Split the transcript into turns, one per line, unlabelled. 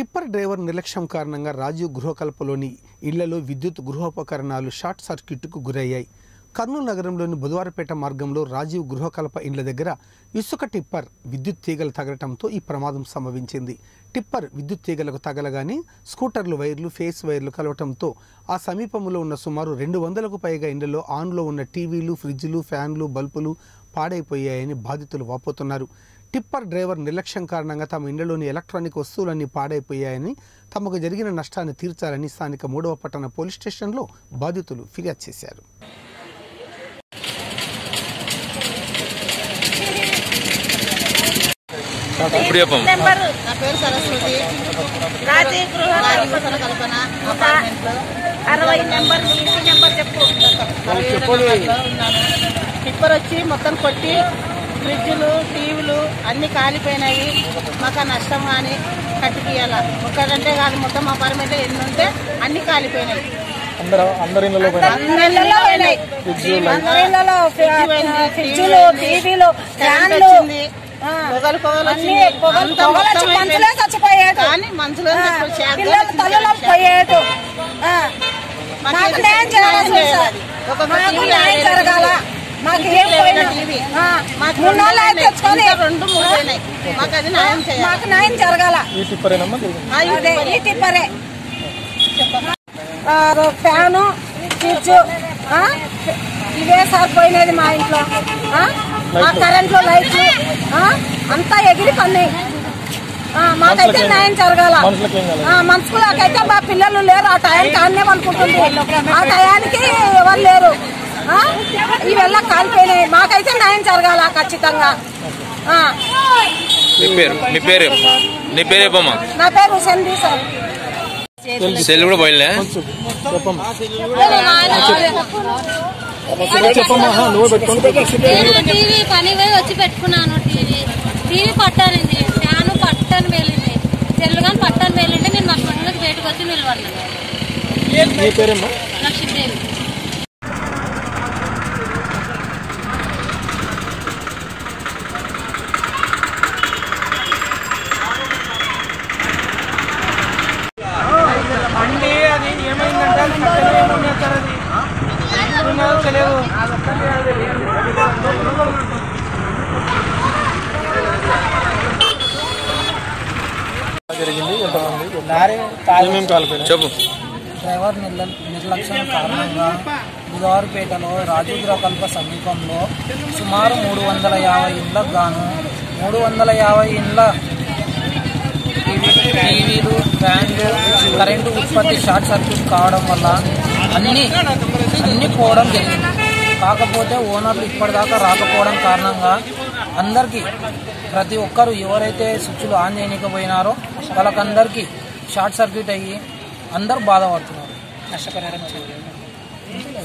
Tipper driver నిర్లక్ష్యం కారణంగా రాజీవ్ గృహకల్పలోని ఇళ్లలో విద్యుత్ గృహోపకరణాలు షార్ట్ సర్క్యూట్కు గురయ్యాయి కర్నూలు నగరంలోని బుధవారపేట మార్గంలో రాజీవ్ గృహకల్ప ఇండ్ల దగ్గర ఇసుక టిప్పర్ విద్యుత్ తీగలు తగలటంతో ఈ ప్రమాదం సంభవించింది టిప్పర్ విద్యుత్ తీగలకు తగలగానే స్కూటర్లు వైర్లు ఫేస్ వైర్లు కలవటంతో ఆ సమీపంలో ఉన్న సుమారు రెండు వందలకు పైగా ఇండ్లలో ఆన్లో ఉన్న టీవీలు ఫ్రిడ్జ్లు ఫ్యాన్లు బల్బులు పాడైపోయాయని బాధితులు వాపోతున్నారు టిప్పర్ డ్రైవర్ నిర్లక్ష్యం కారణంగా తమ ఇండ్లలోని ఎలక్ట్రానిక్ వస్తువులన్నీ పాడైపోయాయని తమకు జరిగిన నష్టాన్ని తీర్చాలని స్థానిక మూడవ పట్టణ పోలీస్ స్టేషన్లో బాధితులు ఫిర్యాదు చేశారు
ఇప్పుడు చెప్పమ్మ
నెంబరు
నా పేరు సరస్వతి
రాజీవ్ గృహ
రాజీవ్ కల్పన కల్పన అపార్ట్మెంట్లో
అరవై నెంబర్ మీ ఇంటి నెంబర్ చెప్పు
అరవై ఏడో నెంబర్లో ఉన్నాను టిప్పర్ వచ్చి మొత్తం కొట్టి ఫ్రిడ్జ్లు టీవీలు అన్ని కాలిపోయినాయి మాకు ఆ నష్టం కానీ కట్టిపియాల ఒక్కటంటే కాదు మొత్తం అపార్ట్మెంట్లో ఎన్ని ఉంటే అన్ని కాలిపోయినాయి అందరి ఇళ్ళలో పోయినాయి.
అందరిలో
ఫ్రిడ్జ్ పోయింది,
ఫ్రిడ్జులు టీవీలు
కరెంట్
ఫ్యాన్లు
వచ్చింది
ఆ.
పొగలు పొగలు
అన్ని
వచ్చింది
పొగలు
అంతా
పొగలు వచ్చి
మొత్తం
మంచులే
అయిపోయింది.
చచ్చిపోయాడు
కానీ మంచులో
ఆ,
ఇప్పుడు చేద్దాం
పిల్లలు తల్లులో పోయాడు ఆ.
మాకు
మాకు
ఏది
న్యాయం చేయాలి
న్యాయం
సార్.
చేయాలి. ఒక్కొక్క
మాకు
టీవీ
న్యాయం
లేదు.
జరగాల మాకు
టీవీ
ఏం
లేదు,
పోయినా
టీవీ.
ఆ,
మాకు
మూడు
రెండు
నాలుగు అయితే
పోయినాయి.
తెచ్చుకొని
ఇంకా రెండు మూడు పోయినాయి. మాకు అది న్యాయం చేయాలి
మాకు న్యాయం జరగాల
ఆ, ఈ
అదే
టిప్పరే.
ఈ టిప్పరే ఆ, ఫ్యాను ఫ్రిడ్జ్ ఆ, ఇవే సార్ పోయినది మా ఇంట్లో ఆ, మా కరెంట్లో లైట్లు ఆ, అంతా ఎగిరి పన్నాయి ఆ, మాకైతే న్యాయం జరగాల ఆ, మనుషులకైతే మా పిల్లలు లేరు ఆ టయానికి అన్నే అనుకుంటుంది ఆ టయానికి ఎవరు లేరు ఆ, ఇవెల్లా కాలిపోయినాయి మాకైతే న్యాయం జరగాల ఖచ్చితంగా ఆ,
నీ పేరు నీ పేరు నీ పేరు చెప్పమ్మా
నా పేరు హుసేన్ సార్
సెల్ కూడా పోయిలే
నేను టీవీ పని పోయి వచ్చి పెట్టుకున్నాను టీవీ టీవీ పట్టానింది ఫ్యాన్ పట్టని వెళ్ళింది సెల్ కానీ పట్టని వెళ్ళింటే నేను మా పనులకు బయటకు వచ్చి నిలబడినాను లక్ష్మీదేవి
బండి అది ఏమైందంటే అది కట్టెలు ఏమన్నా సార్ అది ఎట్లున్నదో తెలియదు లారీ తాగి
చెప్పు
డ్రైవర్ నిర్ల- నిర్లక్ష్యం కారణంగా బుధవారపేటలో రాజీవ్ కల్ప సమీపంలో సుమారు మూడు వందల యాభై ఇండ్లకు గాను మూడు వందల యాభై ఇండ్ల టీవీ- టీవీలు ఫ్యాన్లు కరెంటు ఉత్పత్తి షార్ట్ సర్క్యూట్ కావడం వల్ల అన్ని అన్ని పోవడం జరిగింది కాకపోతే ఓనర్లు ఇప్పటిదాకా రాకపోవడం కారణంగా అందరికీ ప్రతి ఒక్కరు ఎవరైతే స్విచ్లు ఆన్ చేయకపోయినారో వాళ్ళకందరికీ షార్ట్ సర్క్యూట్ అయ్యి అందరూ బాధపడుతున్నారు నష్టపరిహారం